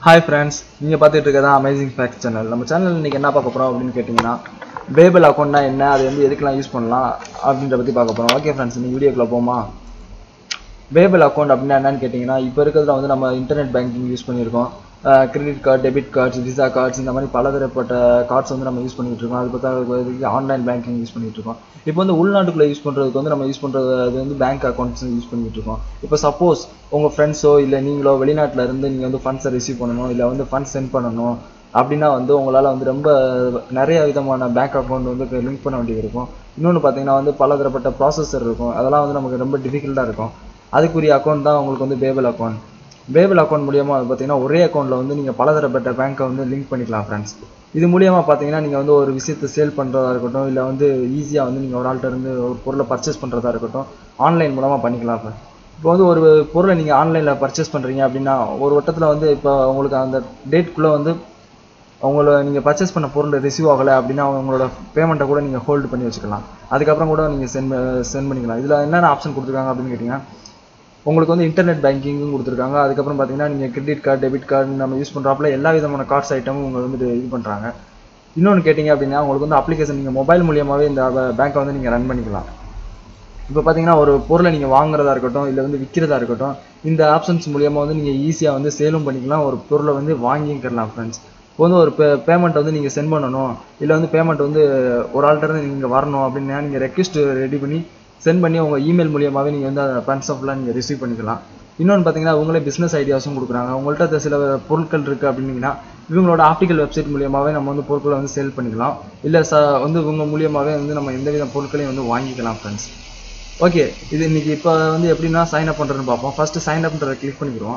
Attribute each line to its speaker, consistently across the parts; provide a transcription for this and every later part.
Speaker 1: hi friends நீங்கள் பார்த்துட்டு இருக்கிறதா அமேசிங் ஃபேக்ட் சேனல் நம்ம சேனல் இன்றைக்கி என்ன பார்க்க போகிறோம் அப்படின்னு கேட்டிங்கன்னா பேபிள் அக்கௌண்ட்னா என்ன அது வந்து எதுக்கெல்லாம் யூஸ் பண்ணலாம் அப்படின்ற பற்றி பார்க்க போகிறோம் ஓகே ஃப்ரெண்ட்ஸ் நீங்கள் வீடியோக்குள்ள போமா பேபிள் அக்கௌண்ட் அப்படின்னா என்னன்னு கேட்டிங்கன்னா இப்போ இருக்கிறதுல வந்து நம்ம இன்டர்நெட் பேங்கிங் யூஸ் பண்ணியிருக்கோம் credit card debit cards Visa cards இந்த மாதிரி பலதரப்பட்ட கார்ட்ஸ் வந்து நம்ம யூஸ் பண்ணிட்டு இருக்கோம் அது பார்த்தா ஆன்லைன் பேங்கிங் யூஸ் பண்ணிட்டு இருக்கோம் இப்போ வந்து உள்நாட்டுக்குள்ள யூஸ் பண்ணுறதுக்கு வந்து நம்ம யூஸ் பண்ணுறது அது வந்து பேங்க் அக்கௌண்ட்ஸ் யூஸ் பண்ணிட்டு இருக்கோம் இப்போ சப்போஸ் உங்கள் ஃப்ரெண்ட்ஸோ இல்லை நீங்களோ வெளிநாட்டில் இருந்து நீங்கள் வந்து ஃபண்ட்ஸை ரிசீவ் பண்ணணும் இல்லை வந்து ஃபண்ட்ஸ் சென்ட் பண்ணணும் அப்படின்னா வந்து உங்களால் வந்து ரொம்ப நிறைய விதமான பேங்க் அக்கௌண்ட் வந்து லிங்க் பண்ண வேண்டியது இருக்கும் இன்னொன்று பார்த்தீங்கன்னா வந்து பலதரப்பட்ட ப்ராசஸர் இருக்கும் அதெல்லாம் வந்து நமக்கு ரொம்ப டிஃபிகல்ட்டாக இருக்கும் அதுக்குரிய அக்கௌண்ட் தான் உங்களுக்கு வந்து பேபிள் அக்கௌண்ட் பேபிள் அக்கௌண்ட் மூலியமாக பார்த்தீங்கன்னா ஒரே அக்கௌண்ட்டில் வந்து நீங்கள் பலதரப்பட்ட பேங்க்கை வந்து லிங்க் பண்ணிக்கலாம் ஃப்ரெண்ட்ஸ் இது மூலியமாக பார்த்தீங்கன்னா நீங்கள் வந்து ஒரு விஷயத்தை சேல் பண்ணுறதா இருக்கட்டும் இல்லை வந்து ஈஸியாக வந்து நீங்கள் ஒரு ஆள்கிட்ட இருந்து ஒரு பொருளை பர்ச்சேஸ் பண்ணுறதா இருக்கட்டும் ஆன்லைன் மூலமாக பண்ணிக்கலாம் ஃப்ரெண்ட் இப்போ வந்து ஒரு பொருளை நீங்கள் ஆன்லைனில் பர்ச்சேஸ் பண்ணுறீங்க அப்படின்னா ஒரு வட்டத்தில் வந்து இப்போ உங்களுக்கு அந்த டேட்குள்ளே வந்து அவங்கள நீங்கள் பர்ச்சேஸ் பண்ண பொருள் ரிசீவ் ஆகலை அப்படின்னா அவங்களோட பேமெண்ட்டை கூட நீங்கள் ஹோல்டு பண்ணி வச்சுக்கலாம் அதுக்கப்புறம் கூட நீங்கள் சென்ட் சென்ட் பண்ணிக்கலாம் இதில் என்னென்ன ஆப்ஷன் கொடுத்துருக்காங்க அப்படின்னு கேட்டிங்கன்னா உங்களுக்கு வந்து இன்டர்நெட் பேங்கிங்கும் கொடுத்துருக்காங்க அதுக்கப்புறம் பார்த்தீங்கன்னா நீங்கள் கிரெடிட் கார்டு டெபிட் கார்டு நம்ம யூஸ் பண்ணுறாப்புல எல்லா விதமான கார்ட்ஸ் ஐட்டமும் உங்க வந்து இது பண்ணுறாங்க இன்னொன்று கேட்டிங்க அப்படின்னா உங்களுக்கு வந்து அப்ளிகேஷன் நீங்கள் மொபைல் மூலியமாகவே இந்த பேங்க்கை வந்து நீங்கள் ரன் பண்ணிக்கலாம் இப்போ பார்த்தீங்கன்னா ஒரு பொருளை நீங்கள் வாங்குறதா இருக்கட்டும் இல்லை வந்து விற்கிறதா இருக்கட்டும் இந்த ஆப்ஷன்ஸ் மூலியமாக வந்து நீங்கள் ஈஸியாக வந்து சேலும் பண்ணிக்கலாம் ஒரு பொருளை வந்து வாங்கிக்கலாம் ஃப்ரெண்ட்ஸ் இப்போ வந்து ஒரு பே பேமெண்ட் வந்து நீங்கள் சென்ட் பண்ணணும் இல்லை வந்து பேமெண்ட் வந்து ஒரு ஆள்கிட்ட இருந்து நீங்கள் வரணும் அப்படின்னா நீங்கள் ரெக்வஸ்ட் ரெடி பண்ணி சென்ட் பண்ணி உங்கள் இமெயில் மூலியமாகவே நீங்கள் வந்து அந்த ஃபண்ட்ஸ் ஃபுல்லாக நீங்கள் ரிசீவ் பண்ணிக்கலாம் இன்னொன்று பார்த்தீங்கன்னா அவங்களே பிஸ்னஸ் ஐடியாஸும் கொடுக்குறாங்க உங்கள்கிட்ட சில பொருட்கள் இருக்குது அப்படின்னீங்கன்னா இவங்களோட ஆப்டிக்கல் வெப்சைட் மூலியமாகவே நம்ம வந்து பொருட்களை வந்து சேல் பண்ணிக்கலாம் இல்லை ச வந்து இவங்க மூலியமாகவே வந்து நம்ம எந்த வித பொருட்களையும் வந்து வாங்கிக்கலாம் ஃப்ரெண்ட்ஸ் ஓகே இது இன்னைக்கு இப்போ வந்து எப்படின்னா சைன் அப் பண்ணுறதுன்னு பார்ப்போம் ஃபஸ்ட்டு சைன் அப்ன்றதை கிளிக் பண்ணிக்கிறோம்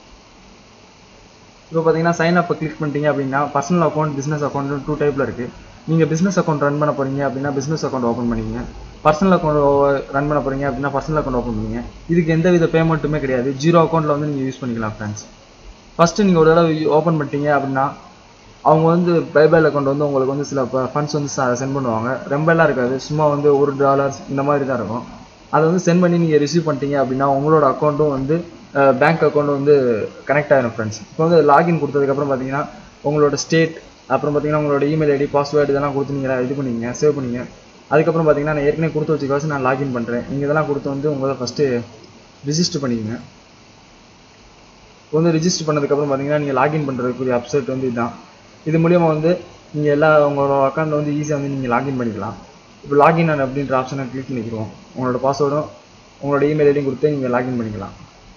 Speaker 1: இப்போ பார்த்தீங்கன்னா சைன் அப்பை கிளிக் பண்ணிட்டீங்க அப்படின்னா personal account business account two டைப்பில் இருக்குது நீங்கள் பிஸ்னஸ் அக்கௌண்ட் ரன் பண்ண போகிறீங்க அப்படின்னா பிஸ்னஸ் அக்கௌண்ட் ஓப்பன் பண்ணிங்க பர்சனல் அக்கௌண்ட் ரன் பண்ண போகிறீங்க அப்படின்னா பர்சனல் அக்கௌண்ட் ஓப்பன் பண்ணிங்க இதுக்கு எந்த வித பேமெண்ட்டுமே கிடையாது ஜீரோ அக்கௌண்ட்டில் வந்து நீங்கள் யூஸ் பண்ணிக்கலாம் ஃப்ரெண்ட்ஸ் ஃபஸ்ட்டு நீங்கள் ஒரு தடவை ஓப்பன் பண்ணிட்டீங்க அப்படின்னா அவங்க வந்து பைபேல் அக்கௌண்ட் வந்து உங்களுக்கு வந்து சில ஃபண்ட்ஸ் வந்து சென்ட் பண்ணுவாங்க ரொம்பலாம் இருக்காது சும்மா வந்து ஒரு டாலர்ஸ் இந்த மாதிரி தான் இருக்கும் அதை வந்து சென்ட் பண்ணி நீங்கள் ரிசீவ் பண்ணிட்டீங்க அப்படின்னா உங்களோட அக்கௌண்ட்டும் வந்து பேங்க் அக்கௌண்ட் வந்து கனெக்ட் ஆகிடும் ஃப்ரெண்ட்ஸ் இப்போ வந்து லாகின் கொடுத்ததுக்கப்புறம் பார்த்தீங்கன்னா உங்களோட ஸ்டேட் அப்புறம் பார்த்தீங்கன்னா உங்களோட இமெயில் ஐடி பாஸ்வேர்டு இதெல்லாம் கொடுத்து நீங்கள் இது பண்ணிங்க சேவ் பண்ணிங்க அதுக்கப்புறம் பார்த்தீங்கன்னா நான் ஏற்கனவே கொடுத்து வச்சுக்காச்சு நான் லாகின் பண்ணுறேன் நீங்கள் இதெல்லாம் கொடுத்து வந்து உங்களை ஃபஸ்ட்டு ரிஜிஸ்டர் பண்ணிக்கோங்க இப்போ வந்து ரிஜிஸ்டர் பண்ணதுக்கப்புறம் பார்த்தீங்கன்னா நீங்கள் லாகின் பண்ணுறதுக்குரிய அப்செட் வந்து இதுதான் இது மூலியமாக வந்து நீங்கள் எல்லா உங்களோட அக்கௌண்ட் வந்து ஈஸியாக வந்து நீங்கள் லாகின் பண்ணிக்கலாம் இப்போ லாகின் அப்படின்ற ஆப்ஷனை கிளிக் பண்ணிக்கிறோம் உங்களோட பாஸ்வேர்டும் உங்களோட இமெயில் ஐடியும் கொடுத்து நீங்கள் லாகின் பண்ணிக்கலாம்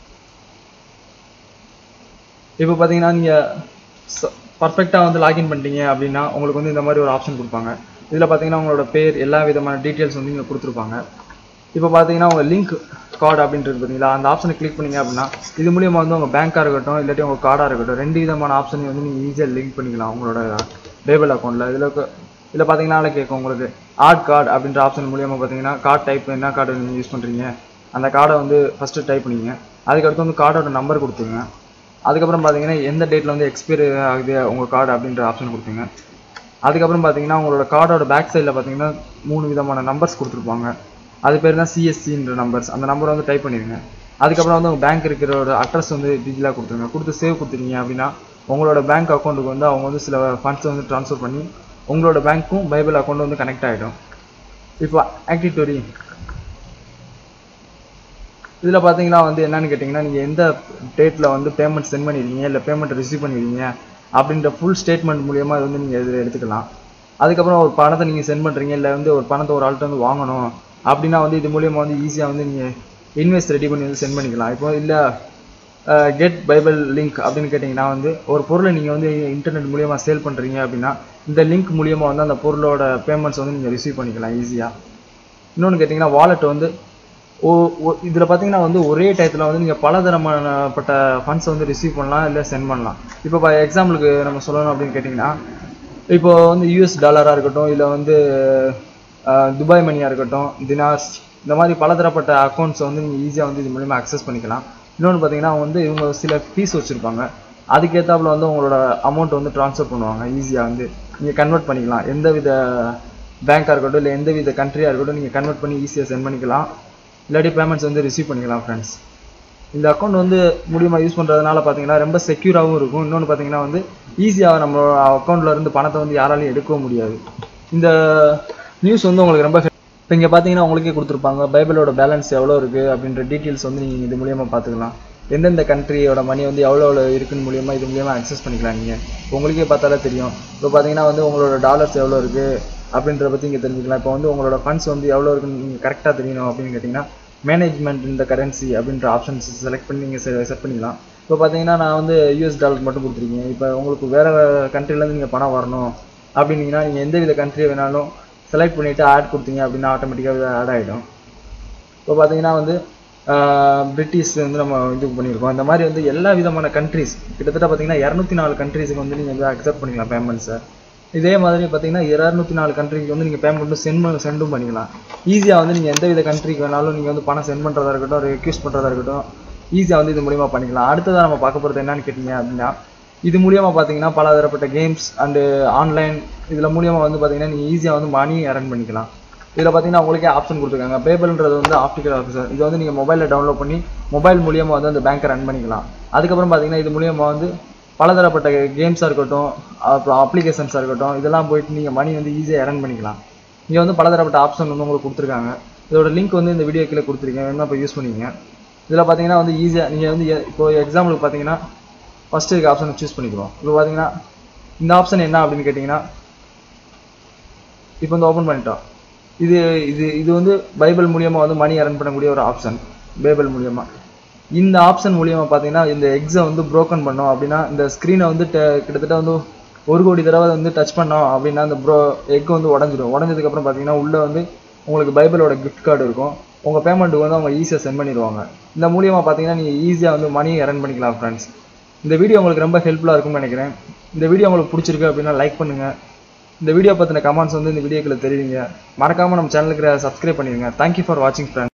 Speaker 1: இப்போ பார்த்தீங்கன்னா நீங்கள் பர்ஃபெக்டாக வந்து லாகின் பண்ணிட்டீங்க அப்படின்னா உங்களுக்கு வந்து இந்த மாதிரி ஒரு ஆப்ஷன் கொடுப்பாங்க இதில் பார்த்தீங்கன்னா உங்களோட பேர் எல்லா விதமான டீட்டெயில்ஸ் வந்து இங்கே கொடுத்துருப்பாங்க இப்போ பார்த்தீங்கன்னா உங்கள் லிங்க் கார்டு அப்படின்றது பார்த்தீங்களா அந்த ஆப்ஷனை கிளிக் பண்ணீங்க அப்படின்னா இது மூலியமாக வந்து உங்கள் பேங்காக இருக்கட்டும் இல்லாட்டி உங்கள் கார்டாக இருக்கட்டும் ரெண்டு விதமான ஆப்ஷனையும் வந்து நீங்கள் ஈஸியாக லிங்க் பண்ணிக்கலாம் உங்களோட டேபிள் அக்கௌண்ட்டில் இதில் இதில் பார்த்தீங்கன்னா கேட்கும் உங்களுக்கு ஆட் கார்டு அப்படின்ற ஆப்ஷன் மூலியமாக பார்த்தீங்கன்னா கார்டு டைப் என்ன கார்டு நீங்கள் யூஸ் பண்ணுறீங்க அந்த கார்டை வந்து ஃபஸ்ட்டு டைப் பண்ணிங்க அதுக்கடுத்து வந்து கார்டோட நம்பர் கொடுத்துங்க அதுக்கப்புறம் பார்த்தீங்கன்னா எந்த டேட்டில் வந்து எக்ஸ்பைரி ஆகுது உங்கள் கார்டு அப்படின்ற ஆப்ஷன் கொடுத்துங்க அதுக்கப்புறம் பார்த்தீங்கன்னா உங்களோட கார்டோட பேக் சைடில் பார்த்தீங்கன்னா மூணு விதமான நம்பர்ஸ் கொடுத்துருப்பாங்க அது பேர் தான் சிஎஸ்சின்ற நம்பர்ஸ் அந்த நம்பரை வந்து டைப் பண்ணிடுங்க அதுக்கப்புறம் வந்து உங்கள் பேங்க் இருக்கிறோட அட்ரஸ் வந்து டீட்டெயிலாக கொடுத்துருங்க கொடுத்து சேவ் கொடுத்துட்டீங்க அப்படின்னா உங்களோட பேங்க் அக்கௌண்ட்டுக்கு வந்து அவங்க வந்து சில ஃபண்ட்ஸ் வந்து ட்ரான்ஸ்ஃபர் பண்ணி உங்களோட பேங்க்கும் பைபிள் அக்கௌண்ட் வந்து கனெக்ட் ஆகிடும் இப்போ ஆக்டிவிட்டோரி இதில் பார்த்தீங்கன்னா வந்து என்னன்னு கேட்டிங்கன்னா நீங்கள் எந்த டேட்டில் வந்து பேமெண்ட் சென்ட் பண்ணிடுறீங்க இல்லை பேமெண்ட் ரிசீவ் பண்ணிடுறீங்க அப்படின்ற ஃபுல் ஸ்டேட்மெண்ட் மூலியமாக இது வந்து நீங்கள் இதில் எடுத்துக்கலாம் அதுக்கப்புறம் ஒரு பணத்தை நீங்கள் சென்ட் பண்ணுறீங்க இல்லை வந்து ஒரு பணத்தை ஒரு ஆள்கிட்ட வந்து வாங்கணும் அப்படின்னா வந்து இது மூலியமாக வந்து ஈஸியாக வந்து நீங்கள் இன்வெஸ்ட் ரெடி பண்ணி வந்து சென்ட் பண்ணிக்கலாம் இப்போ இல்லை கெட் பைபிள் லிங்க் அப்படின்னு கேட்டிங்கன்னா வந்து ஒரு பொருளை நீங்கள் வந்து இன்டர்நெட் மூலியமாக சேல் பண்ணுறீங்க அப்படின்னா இந்த லிங்க் மூலியமாக வந்து அந்த பொருளோட பேமெண்ட்ஸ் வந்து நீங்கள் ரிசீவ் பண்ணிக்கலாம் ஈஸியாக இன்னொன்று கேட்டிங்கன்னா வாலெட் வந்து ஓ இதில் பார்த்தீங்கன்னா வந்து ஒரே டயத்தில் வந்து நீங்கள் பலதரமானப்பட்ட ஃபண்ட்ஸ் வந்து ரிசீவ் பண்ணலாம் இல்லை சென்ட் பண்ணலாம் இப்போ இப்போ எக்ஸாம்பிளுக்கு நம்ம சொல்லணும் அப்படின்னு கேட்டிங்கன்னா இப்போ வந்து யூஎஸ் டாலராக இருக்கட்டும் இல்லை வந்து துபாய் மணியாக இருக்கட்டும் தினார்ஸ் இந்த மாதிரி பலதரப்பட்ட அக்கௌண்ட்ஸை வந்து நீங்கள் ஈஸியாக வந்து இது மூலிமா அக்சஸ் பண்ணிக்கலாம் இன்னொன்று பார்த்தீங்கன்னா வந்து இவங்க சில ஃபீஸ் வச்சுருப்பாங்க அதுக்கேற்றாப்புல வந்து உங்களோட அமௌண்ட் வந்து ட்ரான்ஸ்ஃபர் பண்ணுவாங்க ஈஸியாக வந்து நீங்கள் கன்வெர்ட் பண்ணிக்கலாம் எந்த வித பேங்காக இருக்கட்டும் இல்லை எந்த வித கண்ட்ரியாக இருக்கட்டும் நீங்கள் கன்வெர்ட் பண்ணி ஈஸியாக சென்ட் பண்ணிக்கலாம் இல்லாட்டி பேமெண்ட்ஸ் வந்து ரிசீவ் பண்ணிக்கலாம் ஃப்ரெண்ட்ஸ் இந்த அக்கௌண்ட் வந்து மூலியமா யூஸ் பண்றதுனால பாத்தீங்கன்னா ரொம்ப செக்யூராகவும் இருக்கும் இன்னொன்று பாத்தீங்கன்னா வந்து ஈஸியாக நம்ம அக்கௌண்ட்ல இருந்து பணத்தை வந்து யாராலையும் எடுக்கவும் முடியாது இந்த நியூஸ் வந்து உங்களுக்கு ரொம்ப இப்போ இங்கே பார்த்தீங்கன்னா உங்களுக்கே கொடுத்துருப்பாங்க பைபிளோட பேலன்ஸ் எவ்வளோ இருக்குது அப்படின்ற டீட்டெயில்ஸ் வந்து நீங்கள் இது மூலியமாக பார்த்துக்கலாம் எந்தெந்த கண்ட்ரியோட மணி வந்து எவ்வளோ எவ்வளோ இருக்குன்னு மூலியமாக இது மூலியமாக அக்சஸ் பண்ணிக்கலாம் நீங்கள் உங்களுக்கே பார்த்தாலே தெரியும் இப்போ பார்த்தீங்கன்னா வந்து உங்களோட டாலர்ஸ் எவ்வளோ இருக்குது அப்படின்றத பற்றி இங்கே தெரிஞ்சுக்கலாம் இப்போ வந்து உங்களோட ஃபண்ட்ஸ் வந்து எவ்வளோ இருக்குன்னு நீங்கள் கரெக்டாக தெரியணும் அப்படின்னு கேட்டிங்கன்னா மேனேஜ்மெண்ட் இந்த கரன்சி அப்படின்ற ஆப்ஷன்ஸ் செலக்ட் பண்ணி நீங்கள் செட் பண்ணிக்கலாம் இப்போ பார்த்தீங்கன்னா நான் வந்து யூஎஸ் டாலர் மட்டும் கொடுத்துருக்கீங்க இப்போ உங்களுக்கு வேறு கண்ட்ரிலேருந்து நீங்கள் பணம் வரணும் அப்படின்னீங்கன்னா நீங்கள் எந்த வித கண்ட்ரி வேணாலும் செலக்ட் பண்ணிவிட்டு ஆட் கொடுத்தீங்க அப்படின்னா ஆட்டோமேட்டிக்காக ஆட் ஆகிடும் இப்போ பார்த்தீங்கன்னா வந்து பிரிட்டிஷ் வந்து நம்ம இது பண்ணியிருக்கோம் இந்த மாதிரி வந்து எல்லா விதமான கண்ட்ரிஸ் கிட்டத்தட்ட பார்த்தீங்கன்னா இரநூத்தி நாலு கண்ட்ரிஸுக்கு வந்து நீங்கள் வந்து அக்செப்ட் பண்ணிக்கலாம் பேமெண்ட்ஸை இதே மாதிரி பார்த்தீங்கன்னா இரநூத்தி நாலு கண்ட்ரிக்கு வந்து நீங்கள் பேமெண்ட்டும் சென்ட் சென்டும் பண்ணிக்கலாம் ஈஸியாக வந்து நீங்கள் எந்த வித கண்ட்ரிக்கு வேணாலும் நீங்கள் வந்து பணம் சென்ட் பண்ணுறதா இருக்கட்டும் ரெக்யூஸ் பண்ணுறதா இருக்கட்டும் ஈஸியாக வந்து இது மூலியமாக பண்ணிக்கலாம் அடுத்ததாக நம்ம பார்க்க போகிறது என்னன்னு கேட்டிங்க அப்படின்னா இது மூலியமா பார்த்தீங்கன்னா பல தரப்பட்ட கேம்ஸ் அண்டு ஆன்லைன் இதில் மூலியமா வந்து பார்த்தீங்கன்னா நீங்கள் ஈஸியாக வந்து மணி earn பண்ணிக்கலாம் இதில் பார்த்தீங்கன்னா உங்களுக்கே ஆப்ஷன் கொடுத்துருக்காங்க பேபிள்ன்றது வந்து ஆப்டிக்கல் ஆஃபீஸர் இது வந்து நீங்கள் மொபைலில் டவுன்லோட் பண்ணி மொபைல் மூலியமாக வந்து அந்த பேங்க்கை ரன் பண்ணிக்கலாம் அதுக்கப்புறம் பார்த்தீங்கன்னா இது மூலியமாக வந்து பலதரப்பட்ட கேம்ஸாக இருக்கட்டும் அப்புறம் அப்ளிகேஷன்ஸாக இருக்கட்டும் இதெல்லாம் போயிட்டு நீங்கள் மணி வந்து ஈஸியாக earn பண்ணிக்கலாம் இங்கே வந்து பலதரப்பட்ட ஆப்ஷன் வந்து உங்களுக்கு கொடுத்துருக்காங்க இதோட லிங்க் வந்து இந்த வீடியோ கீழே கொடுத்துருக்கேன் வேணும்னா இப்போ யூஸ் பண்ணிக்கங்க இதில் பார்த்தீங்கன்னா வந்து ஈஸியாக நீங்கள் வந்து எ- இப்போ எக்ஸாம்பிளுக்கு பார்த்தீங்கன்னா ஃபஸ்ட்டு இருக்க ஆப்ஷனை சூஸ் பண்ணிக்கிறோம் இப்போ பார்த்தீங்கன்னா இந்த ஆப்ஷன் என்ன அப்படின்னு கேட்டிங்கன்னா இப்போ வந்து ஓப்பன் பண்ணிட்டோம் இது இது இது வந்து பைபிள் மூலியமா வந்து மணி earn பண்ணக்கூடிய ஒரு ஆப்ஷன் பைபிள் மூலியமா இந்த ஆப்ஷன் மூலியமா பார்த்தீங்கன்னா இந்த எக்ஸை வந்து broken பண்ணோம் அப்படின்னா இந்த ஸ்க்ரீனை வந்து ட- கிட்டத்தட்ட வந்து ஒரு கோடி தடவை வந்து டச் பண்ணோம் அப்படின்னா அந்த ப்ரோ எக் வந்து உடஞ்சிடும் உடஞ்சதுக்கப்புறம் பார்த்தீங்கன்னா உள்ளே வந்து உங்களுக்கு பைபிளோட கிஃப்ட் கார்டு இருக்கும் உங்கள் பேமெண்ட்டுக்கு வந்து அவங்க ஈஸியாக சென்ட் பண்ணிடுவாங்க இந்த மூலியமா பார்த்தீங்கன்னா நீங்கள் ஈஸியாக வந்து மணி earn பண்ணிக்கலாம் ஃப்ரெண்ட்ஸ் இந்த வீடியோ உங்களுக்கு ரொம்ப ஹெல்ப்ஃபுல்லாக இருக்கும்னு நினைக்கிறேன் இந்த வீடியோ உங்களுக்கு பிடிச்சிருக்கு அப்படின்னா லைக் பண்ணுங்க இந்த வீடியோ பற்றின கமெண்ட்ஸ் வந்து இந்த வீடியோக்குள்ள தெரிவிங்க மறக்காம நம்ம சேனலுக்கு சப்ஸ்கிரைப் பண்ணிடுங்க தேங்க்யூ ஃபார் வாட்சிங் ஃப்ரெண்ட்ஸ்